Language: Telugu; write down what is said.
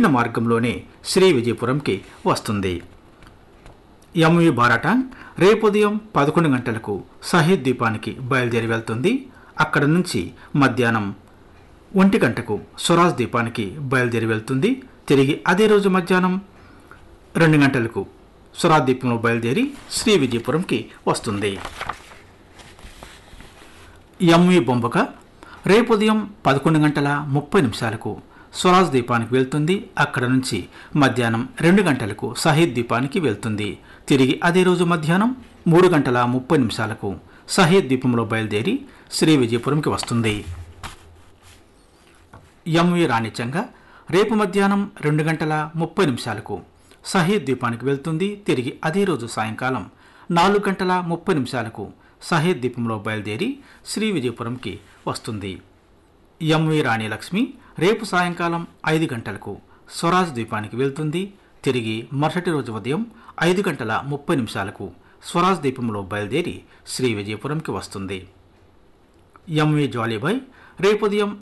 చెప్పిన మార్గంలోనే శ్రీ విజయపురంకి వస్తుంది ఎంవి బారాటాంగ్ రేపు ఉదయం పదకొండు గంటలకు షహీద్ ద్వీపానికి బయలుదేరి వెళ్తుంది అక్కడ నుంచి మధ్యాహ్నం ఒంటి గంటకు స్వరాజ్ ద్వీపానికి బయలుదేరి వెళ్తుంది తిరిగి అదే రోజు మధ్యాహ్నం రెండు గంటలకు స్వరాజ్ ద్వీపంలో బయలుదేరి శ్రీ విజయపురంకి వస్తుంది ఎంవి బొంబక రేపు ఉదయం పదకొండు గంటల ముప్పై నిమిషాలకు స్వరాజ్ ద్వీపానికి వెళ్తుంది అక్కడ నుంచి మధ్యాహ్నం రెండు గంటలకు షహీద్ ద్వీపానికి వెళ్తుంది తిరిగి అదే రోజు మధ్యాహ్నం మూడు గంటల ముప్పై నిమిషాలకు షహీద్ ద్వీపంలో బయలుదేరి శ్రీ విజయపురంకి వస్తుంది ఎంవి రాణిచంగ రేపు మధ్యాహ్నం రెండు గంటల ముప్పై నిమిషాలకు షహీద్ ద్వీపానికి వెళ్తుంది తిరిగి అదే రోజు సాయంకాలం నాలుగు గంటల ముప్పై నిమిషాలకు షహీద్ ద్వీపంలో బయలుదేరి శ్రీ విజయపురంకి వస్తుంది ఎంవి రాణి లక్ష్మి రేపు సాయంకాలం ఐదు గంటలకు స్వరాజ్ ద్వీపానికి వెళ్తుంది తిరిగి మరుసటి రోజు ఉదయం ఐదు గంటల ముప్పై నిమిషాలకు స్వరాజ్ ద్వీపంలో బయలుదేరి శ్రీ విజయపురంకి వస్తుంది ఎంవి జాలీబాయ్ రేపు ఉదయం